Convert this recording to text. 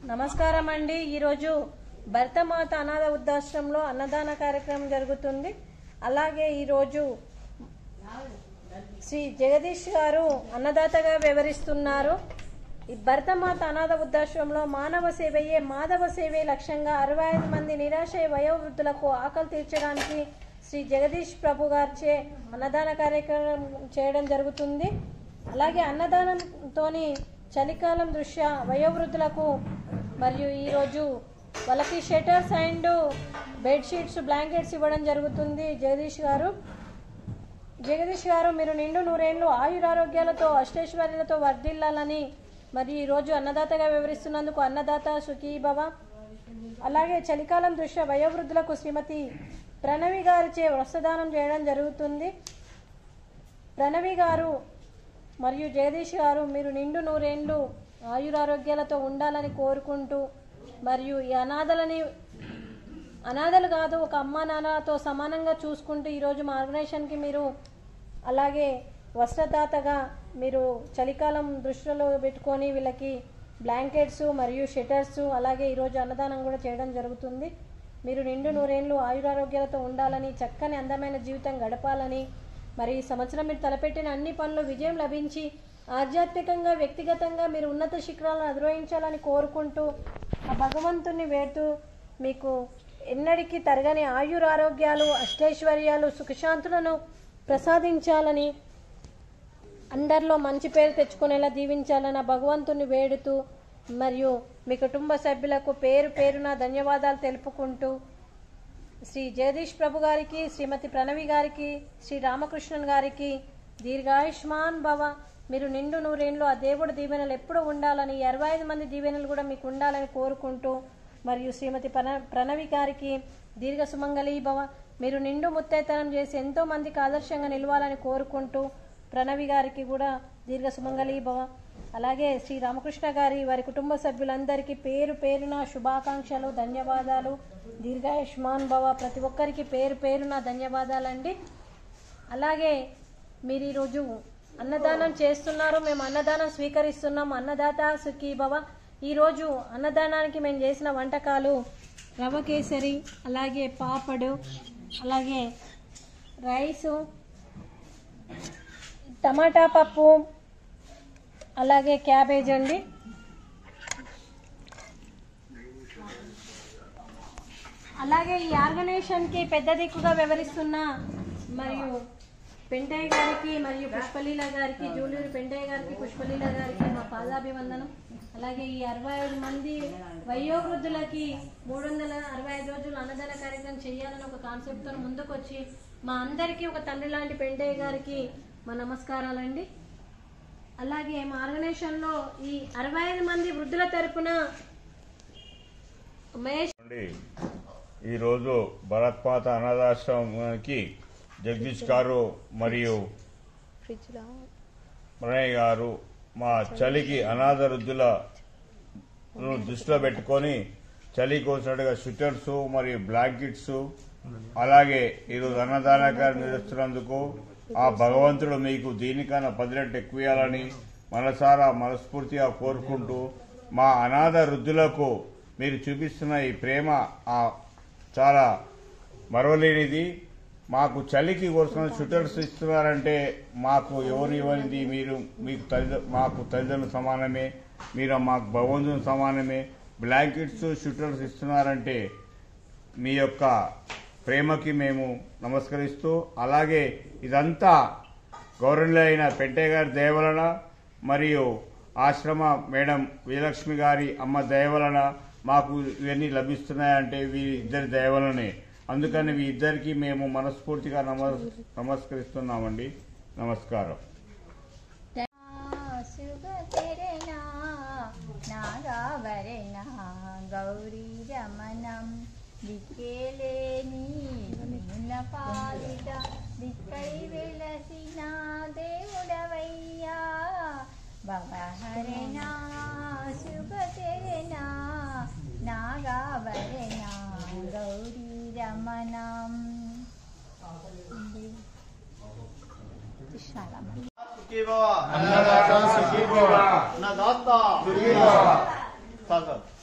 నమస్కారం అండి ఈరోజు భరతమాత అనాథ వృద్ధాశ్రమంలో అన్నదాన కార్యక్రమం జరుగుతుంది అలాగే ఈరోజు శ్రీ జగదీష్ గారు అన్నదాతగా వివరిస్తున్నారు ఈ భరతమాత అనాథ వృద్ధాశ్రమంలో మానవ సేవయే మాధవ సేవే లక్ష్యంగా అరవై ఐదు మంది నిరాశయ వయోవృద్ధులకు ఆకలి తీర్చడానికి శ్రీ జగదీష్ ప్రభు గారిచే అన్నదాన కార్యక్రమం చేయడం జరుగుతుంది అలాగే అన్నదానంతోని చలికాలం దృష్ట్యా వయోవృద్ధులకు మరియు ఈరోజు వాళ్ళకి షెటర్స్ అండ్ బెడ్షీట్స్ బ్లాంకెట్స్ ఇవ్వడం జరుగుతుంది జగదీష్ గారు జగదీష్ గారు మీరు నిండు నూరేళ్లు ఆయురారోగ్యాలతో అష్టైశ్వర్యాలతో వర్ధిల్లాలని మరి ఈరోజు అన్నదాతగా వివరిస్తున్నందుకు అన్నదాత సుఖీ భవ అలాగే చలికాలం దృష్ట్యా వయోవృద్ధులకు శ్రీమతి ప్రణవి గారిచే వస్త్రదానం చేయడం జరుగుతుంది ప్రణవి గారు మరియు జగదీష్ గారు మీరు నిండు నూరేండ్లు ఆయురారోగ్యాలతో ఉండాలని కోరుకుంటూ మరియు ఈ అనాథలని అనాథలు కాదు ఒక అమ్మ నాన్నతో సమానంగా చూసుకుంటూ ఈరోజు మా ఆర్గనైజేషన్కి మీరు అలాగే వస్త్రదాతగా మీరు చలికాలం దృష్టిలో పెట్టుకొని వీళ్ళకి బ్లాంకెట్స్ మరియు షెటర్స్ అలాగే ఈరోజు అన్నదానం కూడా చేయడం జరుగుతుంది మీరు నిండు నూరేళ్ళు ఆయురారోగ్యాలతో ఉండాలని చక్కని అందమైన జీవితం గడపాలని మరి ఈ సంవత్సరం మీరు తలపెట్టిన అన్ని పనులు విజయం లభించి ఆధ్యాత్మికంగా వ్యక్తిగతంగా మీరు ఉన్నత శిఖరాలను అధిరోహించాలని కోరుకుంటూ ఆ భగవంతుని వేడుతూ మీకు ఎన్నటికీ తరగని ఆయురారోగ్యాలు అష్టైశ్వర్యాలు సుఖశాంతులను ప్రసాదించాలని అందరిలో మంచి పేరు తెచ్చుకునేలా దీవించాలని ఆ భగవంతుని వేడుతూ మరియు మీ కుటుంబ సభ్యులకు పేరు పేరున ధన్యవాదాలు తెలుపుకుంటూ శ్రీ జగదీష్ ప్రభు గారికి శ్రీమతి ప్రణవి గారికి శ్రీ రామకృష్ణన్ గారికి దీర్ఘాయుష్మాన్ భవ మీరు నిండు నూరేళ్ళు ఆ దేవుడి దీవెనలు ఎప్పుడు ఉండాలని ఇరవై ఐదు మంది దీవెనలు కూడా మీకు ఉండాలని కోరుకుంటూ మరియు శ్రీమతి ప్ర ప్రణవి గారికి దీర్ఘ సుమంగళీ భవ మీరు నిండు ముత్తైతనం చేసి ఎంతో మందికి ఆదర్శంగా నిలవాలని కోరుకుంటూ ప్రణవి గారికి కూడా దీర్ఘ సుమంగళీ భవ అలాగే శ్రీ రామకృష్ణ గారి వారి కుటుంబ సభ్యులందరికీ పేరు పేరున శుభాకాంక్షలు ధన్యవాదాలు దీర్ఘాయుష్మాన్ భవ ప్రతి ఒక్కరికి పేరు పేరున ధన్యవాదాలండి అలాగే మీరు ఈరోజు అన్నదానం చేస్తున్నారు మేము అన్నదానం స్వీకరిస్తున్నాం అన్నదాత సుఖీ భవ ఈరోజు అన్నదానానికి మేము చేసిన వంటకాలు రవ కేసరి అలాగే పాపడు అలాగే రైసు టమాటా పప్పు అలాగే క్యాబేజ్ అండి అలాగే ఈ ఆర్గనైజేషన్కి పెద్ద దిక్కుగా వివరిస్తున్న మరియు పెంటయ్య గారికి మరియు పుష్పలీల గారికి జూలూరు పెంటయ్య గారికి పుష్పలీల గారికి మా పాదాభివందనం అలాగే ఈ అరవై ఐదు మంది వయోవృద్ధులకి మూడు వందల అరవై ఐదు రోజులు అన్నదాన కార్యక్రమం చేయాలని ఒక కాన్సెప్ట్తో ముందుకొచ్చి మా అందరికీ ఒక తండ్రి లాంటి పెంటయ్య గారికి మా నమస్కారాలండి అలాగే మా ఆర్గనైజేషన్లో ఈ అరవై ఐదు మంది వృద్ధుల తరపున మహేష్ అండి ఈరోజు భరత్మాత అనాథాశ్రమానికి జగదీష్ గారు మరియు ప్రణయ్ గారు మా చలికి అనాథ వృద్ధులను దృష్టిలో పెట్టుకొని చలి కోసినట్టుగా స్వెటర్స్ మరియు బ్లాంకెట్స్ అలాగే ఈరోజు అన్నదానంగా నిర్వహిస్తున్నందుకు ఆ భగవంతుడు మీకు దీనికన్నా పది రెట్లు ఎక్కువ ఇవ్వాలని మనసారా మనస్ఫూర్తిగా కోరుకుంటూ మా అనాథ వృద్ధులకు మీరు చూపిస్తున్న ఈ ప్రేమ ఆ చాలా మరవలేనిది మాకు చలికి కోసం షూటర్స్ ఇస్తున్నారంటే మాకు ఎవరు ఇవ్వనిది మీరు మీకు తల్లి మాకు తల్లిదండ్రులు సమానమే మీరు మాకు భగవంతుని సమానమే బ్లాంకెట్స్ షూటర్స్ ఇస్తున్నారంటే మీ యొక్క ప్రేమకి మేము నమస్కరిస్తూ అలాగే ఇదంతా గౌరవనీయులు అయిన పెంటే గారి దయ వలన మరియు ఆశ్రమ మేడం విజయలక్ష్మి గారి అమ్మ దయ వలన మాకు ఇవన్నీ లభిస్తున్నాయంటే వీరిద్దరి దయ వలనే అందుకని మీ ఇద్దరికి మేము మనస్ఫూర్తిగా నమస్ నమస్కరిస్తున్నామండి నమస్కారం സുഖതരണ നാഗാഭരണ ഗൗരി രമണം ദിക്കേലേനി പാലിത ദിക്കൈ വെലసిన దేవుడవయ్యా భవహరణ శుభతరణ నాగాభరణ గౌరీ రమణం కృష్ణారామ సుఖీ భవ అన్నదాత సుఖీ భవ అన్నదాత సుఖీ భవ సాగర్